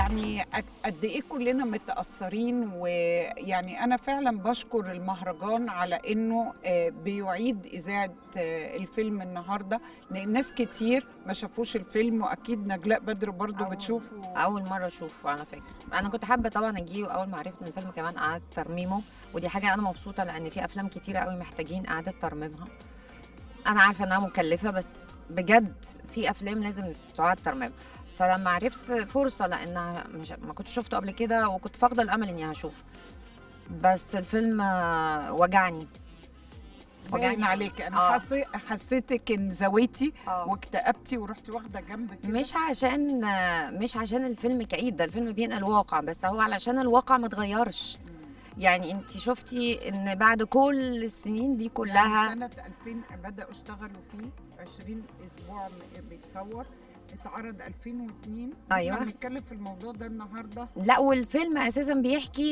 يعني قد- قد ايه كلنا متاثرين ويعني انا فعلا بشكر المهرجان على انه آه، بيعيد اذاعه آه، الفيلم النهارده لان ناس كتير ما شافوش الفيلم واكيد نجلاء بدر برضو أول- بتشوفه اول مره اشوفه على فكره انا كنت حابه طبعا اجيه واول ما عرفت ان الفيلم كمان قعدت ترميمه ودي حاجه انا مبسوطه لان في افلام كتيره قوي محتاجين اعاده ترميمها انا عارفه انها مكلفه بس بجد في افلام لازم تعاد ترميمها فلما عرفت فرصه لان مش ما كنت شفته قبل كده وكنت فاقده الامل اني هشوفه بس الفيلم آه، وجعني باين عليك انا آه. حسي... حسيتك ان زويتي آه. واكتئبتي ورحتي واخده جنب كده مش عشان مش عشان الفيلم كئيب ده الفيلم بينقل واقع بس هو علشان الواقع ما اتغيرش يعني انت شفتي ان بعد كل السنين دي كلها يعني سنه 2000 بداوا اشتغلوا فيه 20 اسبوع م- بيتصور اتعرض 2002 أيوة. احنا بنتكلم في الموضوع ده النهارده لا والفيلم اساسا بيحكي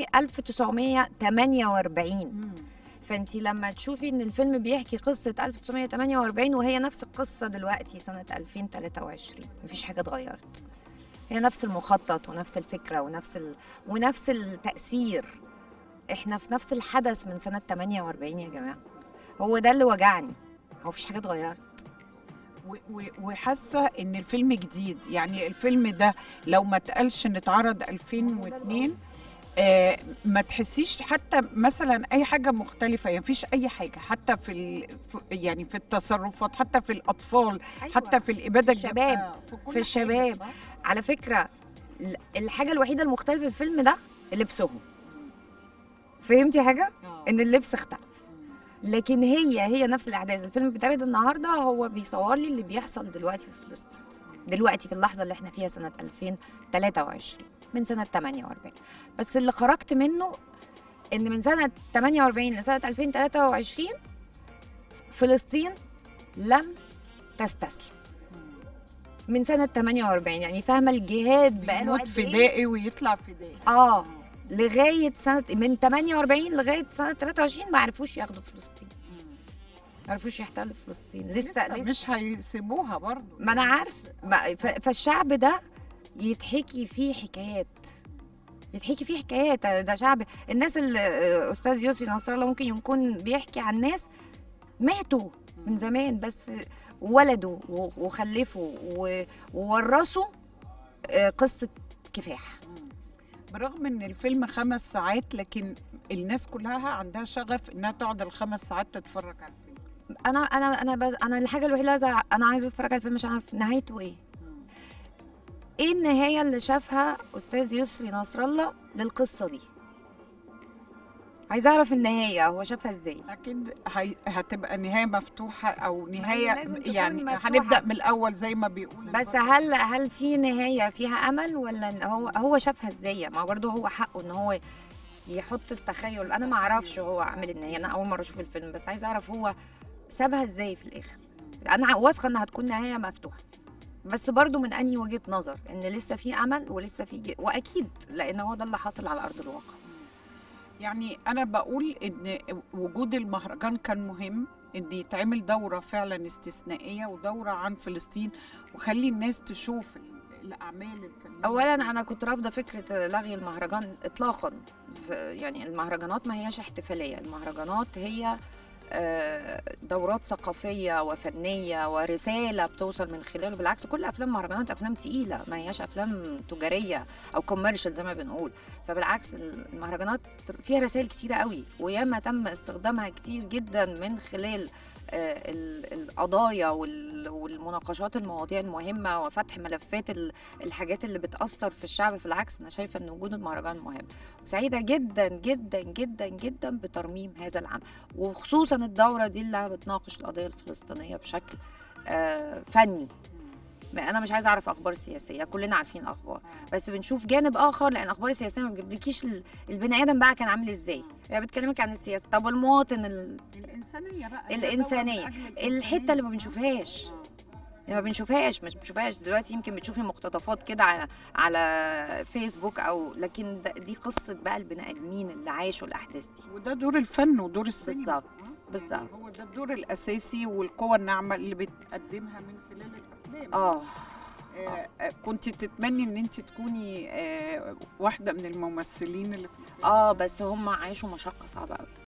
1948 مم. فانت لما تشوفي ان الفيلم بيحكي قصه 1948 وهي نفس القصه دلوقتي سنه 2023 مفيش حاجه اتغيرت هي نفس المخطط ونفس الفكره ونفس ال... ونفس التاثير احنا في نفس الحدث من سنه 48 يا جماعه هو ده اللي وجعني هو مفيش حاجه اتغيرت و- و- وحاسه ان الفيلم جديد يعني الفيلم ده لو ما اتقالش ان اتعرض 2002 آه ما تحسيش حتى مثلا اي حاجه مختلفه يعني مفيش اي حاجه حتى في, ال... في يعني في التصرفات حتى في الاطفال حتى في الاباده في الشباب، الجماعية، في, كل في الشباب. حاجة. على فكره ال- الحاجه الوحيده المختلفه في الفيلم ده لبسهم فهمتي حاجه آه. ان اللبس اختلف لكن هي هي نفس الاحداث الفيلم بيتعرض النهارده هو بيصور لي اللي بيحصل دلوقتي في فلسطين دلوقتي في اللحظه اللي احنا فيها سنه 2023 من سنه 48 بس اللي خرجت منه ان من سنه 48 لسنه 2023 فلسطين لم تستسلم من سنه 48 يعني فاهمه الجهاد بقاله بيموت قد إيه؟ فدائي ويطلع فدائي اه لغايه سنه من 48 لغايه سنه 23 ما عرفوش ياخدوا فلسطين ما عرفوش يحتلوا فلسطين لسه, لسه, لسه مش هيسيبوها برضو ما انا عارف ما- ف- فالشعب ده يتحكي فيه حكايات يتحكي فيه حكايات ده شعب الناس اللي آه، استاذ يسري نصر الله ممكن يكون بيحكي عن ناس ماتوا من زمان بس ولدوا و- وخلفوا و- وورثوا آه، قصه كفاح برغم ان الفيلم خمس ساعات لكن الناس كلها عندها شغف انها تقعد الخمس ساعات تتفرج على الفيلم انا انا انا بز... انا الحاجه الوحيده اللي عايزة- انا عايزه اتفرج على الفيلم مش عارف نهايته ايه ايه النهايه اللي شافها استاذ يسري نصر الله للقصه دي عايزه اعرف النهايه هو شافها ازاي اكيد هي... هتبقى نهايه مفتوحه او نهايه لازم تكون يعني مفتوحة. هنبدا من الاول زي ما بيقول بس هل هل في نهايه فيها امل ولا إن هو هو شافها ازاي ما برضه هو حقه ان هو يحط التخيل انا ما اعرفش هو عامل النهايه انا اول مره اشوف الفيلم بس عايزه اعرف هو سابها ازاي في الاخر انا واثقه انها هتكون نهايه مفتوحه بس برضو من انهي وجهه نظر ان لسه في امل ولسه في ج... واكيد لان هو ده اللي حاصل على ارض الواقع يعني انا بقول ان وجود المهرجان كان مهم ان يتعمل دوره فعلا استثنائيه ودوره عن فلسطين وخلي الناس تشوف ال- الاعمال الفنيه اولا انا كنت رافضه فكره لغي المهرجان اطلاقا ف- يعني المهرجانات ما هياش احتفاليه المهرجانات هي آه، دورات ثقافيه وفنيه ورساله بتوصل من خلاله بالعكس كل افلام مهرجانات افلام تقيله ما هياش افلام تجاريه او كوميرشال زي ما بنقول فبالعكس المهرجانات فيها رسائل كتيره قوي وياما تم استخدامها كتير جدا من خلال آه، ال- القضايا وال- والمناقشات المواضيع المهمه وفتح ملفات ال- الحاجات اللي بتاثر في الشعب في العكس انا شايفه ان وجود المهرجان مهم وسعيده جدا جدا جدا جدا بترميم هذا العمل وخصوصا الدوره دي اللي بتناقش القضيه الفلسطينيه بشكل آه، فني ما انا مش عايزه اعرف اخبار سياسيه كلنا عارفين اخبار بس بنشوف جانب اخر لان اخبار السياسيه ما بتجيبلكيش ال- البني ادم بقى كان عامل ازاي هي بتكلمك عن السياسه طب المواطن ال- الانسانيه بقى هي الإنسانية. دورة من أجل الحته اللي ما الإنسانية. بنشوفهاش آه. ما بنشوفهاش مش بنشوفهاش دلوقتي يمكن بتشوفي مقتطفات كده على على فيسبوك او لكن ده- دي قصه بقى البني ادمين اللي عاشوا الاحداث دي وده دور الفن ودور السينما بالظبط، آه. بالظبط. يعني هو ده الدور الاساسي والقوه الناعمه اللي بتقدمها من خلال الافلام اه آه، آه، كنت تتمني ان انت تكوني آه، واحده من الممثلين اللي في اه بس هم عاشوا مشقه صعبه قوي